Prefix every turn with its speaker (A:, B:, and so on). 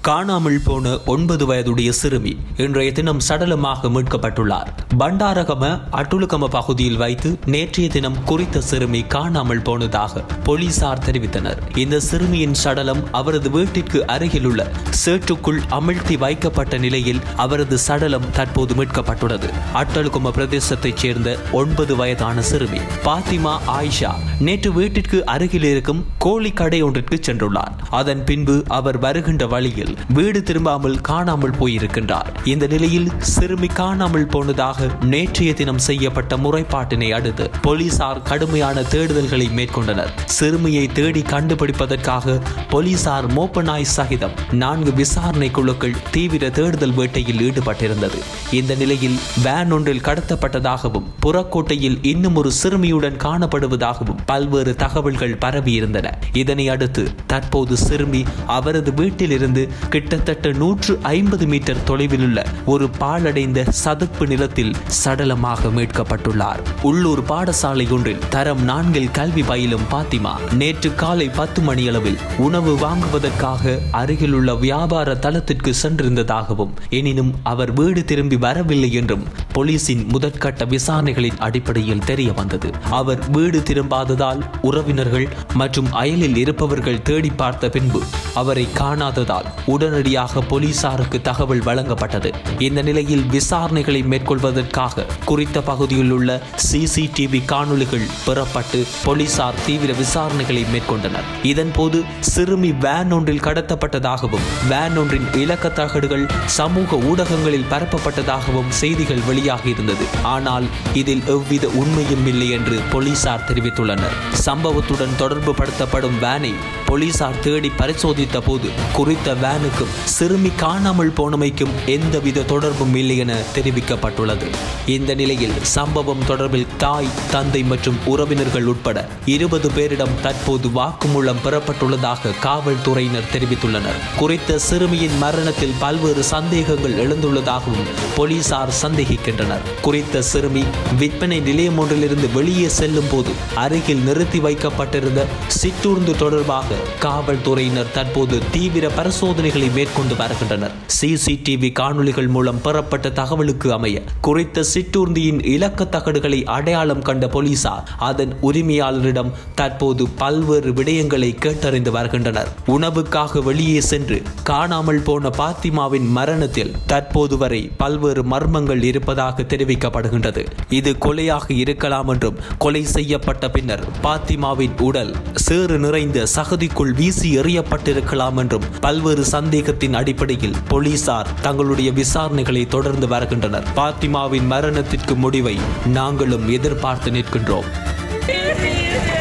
A: காணாமல் போன ஒன்பது வயதுடைய சிறுமி இன்றைய தினம் சடலமாக மீட்கப்பட்டுள்ளார் பண்டாரகம அட்டுலுகம பகுதியில் வைத்து நேற்றைய தினம் குறித்த சிறுமி காணாமல் போனதாக போலீசார் தெரிவித்தனர் இந்த சிறுமியின் சடலம் அவரது வீட்டிற்கு அருகிலுள்ள சேற்றுக்குள் அமிழ்த்தி வைக்கப்பட்ட நிலையில் அவரது சடலம் தற்போது மீட்கப்பட்டுள்ளது அட்டலுகம பிரதேசத்தைச் சேர்ந்த ஒன்பது வயதான சிறுமி பாத்திமா ஆயிஷா நேற்று வீட்டிற்கு அருகில் இருக்கும் கோழி கடை ஒன்றிற்கு சென்றுள்ளார் அதன் பின்பு அவர் வருகின்ற வழியில் வீடு திரும்பாமல் காணாமல் போயிருக்கின்றார் இந்த நிலையில் சிறுமி காணாமல் போனதாக நேற்றைய தினம் செய்யப்பட்ட முறைப்பாட்டினை அடுத்து போலீசார் கடுமையான தேடுதல்களை மேற்கொண்டனர் சிறுமியை தேடி கண்டுபிடிப்பதற்காக போலீசார் மோப்பநாய் சகிதம் நான்கு விசாரணை குழுக்கள் தீவிர தேடுதல் வேட்டையில் ஈடுபட்டிருந்தது இந்த நிலையில் வேன் ஒன்றில் கடத்தப்பட்டதாகவும் புறக்கோட்டையில் இன்னும் ஒரு சிறுமியுடன் காணப்படுவதாகவும் பல்வேறு தகவல்கள் பரவியிருந்தன இதனை அடுத்து தற்போது சிறுமி அவரது வீட்டிலிருந்து கிட்டத்தட்ட நூற்று ஐம்பது மீட்டர் தொலைவில் உள்ள ஒரு பாழடைந்த சதுப்பு நிலத்தில் சடலமாக மீட்கப்பட்டுள்ளார் உள்ளூர் பாடசாலை ஒன்றில் தரம் நான்கில் கல்வி பயிலும் பாத்திமா நேற்று காலை பத்து மணியளவில் உணவு வாங்குவதற்காக அருகிலுள்ள வியாபார தளத்திற்கு சென்றிருந்ததாகவும் எனினும் அவர் வீடு திரும்பி வரவில்லை என்றும் போலீசின் முதற்கட்ட விசாரணைகளின் அடிப்படையில் தெரிய வந்தது அவர் வீடு திரும்பாததால் உறவினர்கள் மற்றும் அயலில் இருப்பவர்கள் தேடி பார்த்த பின்பு அவரை காணாததால் உடனடியாக போலீசாருக்கு தகவல் வழங்கப்பட்டது இந்த நிலையில் விசாரணைகளை மேற்கொள்வதற்காக குறித்த பகுதியில் உள்ள சிசிடிவி காணொளிகள் பெறப்பட்டு போலீசார் தீவிர விசாரணைகளை மேற்கொண்டனர் இதன்போது சிறுமி வேன் ஒன்றில் கடத்தப்பட்டதாகவும் வேன் ஒன்றின் இலக்க தகடுகள் சமூக ஊடகங்களில் பரப்பப்பட்டதாகவும் செய்திகள் வெளியாகி இருந்தது ஆனால் இதில் எவ்வித உண்மையும் இல்லை என்று போலீசார் தெரிவித்துள்ளனர் சம்பவத்துடன் தொடர்பு படுத்தப்படும் வேனை போலீசார் தேடி பரிசோதித்த போது குறித்த வேனுக்கும் சிறுமி காணாமல் போனமைக்கும் எந்தவித தொடர்பும் இல்லை என தெரிவிக்கப்பட்டுள்ளது இந்த நிலையில் சம்பவம் தொடர்பில் தாய் தந்தை மற்றும் உறவினர்கள் உட்பட இருபது பேரிடம் தற்போது வாக்குமூலம் பெறப்பட்டுள்ளதாக காவல்துறையினர் தெரிவித்துள்ளனர் குறித்த சிறுமியின் மரணத்தில் பல்வேறு சந்தேகங்கள் எழுந்துள்ளதாகவும் போலீசார் சந்தேகிக்கின்றனர் குறித்த சிறுமி விற்பனை நிலையம் ஒன்றிலிருந்து வெளியே செல்லும் போது அருகில் நிறுத்தி வைக்கப்பட்டிருந்த சிற்றூர்ந்து தொடர்பாக காவல்துறையினர் தற்போது தீவிர பரிசோதனைகளை மேற்கொண்டு வருகின்றனர் சிசிடிவி காணொளிகள் மூலம் பெறப்பட்ட தகவலுக்கு அமைய குறித்த சிற்றூர்ந்தியின் இலக்க தகடுகளை அடையாளம் கண்ட போலீசார் அதன் உரிமையாளரிடம் தற்போது பல்வேறு விடயங்களை கேட்டறிந்து வருகின்றனர் உணவுக்காக வெளியே சென்று காணாமல் போன பாத்திமாவின் மரணத்தில் தற்போது வரை பல்வேறு மர்மங்கள் இருப்பதாக தெரிவிக்கப்படுகின்றது இது கொலையாக இருக்கலாம் என்றும் கொலை செய்யப்பட்ட பின்னர் பாத்திமாவின் உடல் சேறு நிறைந்த சகதிக்குள் வீசி எறியப்பட்டிருக்கலாம் என்றும் பல்வேறு சந்தேகத்தின் அடிப்படையில் போலீசார் தங்களுடைய விசாரணைகளை தொடர்ந்து வருகின்றனர் பாத்திமாவின் மரணத்திற்கு முடிவை நாங்களும் எதிர்பார்த்து நிற்கின்றோம்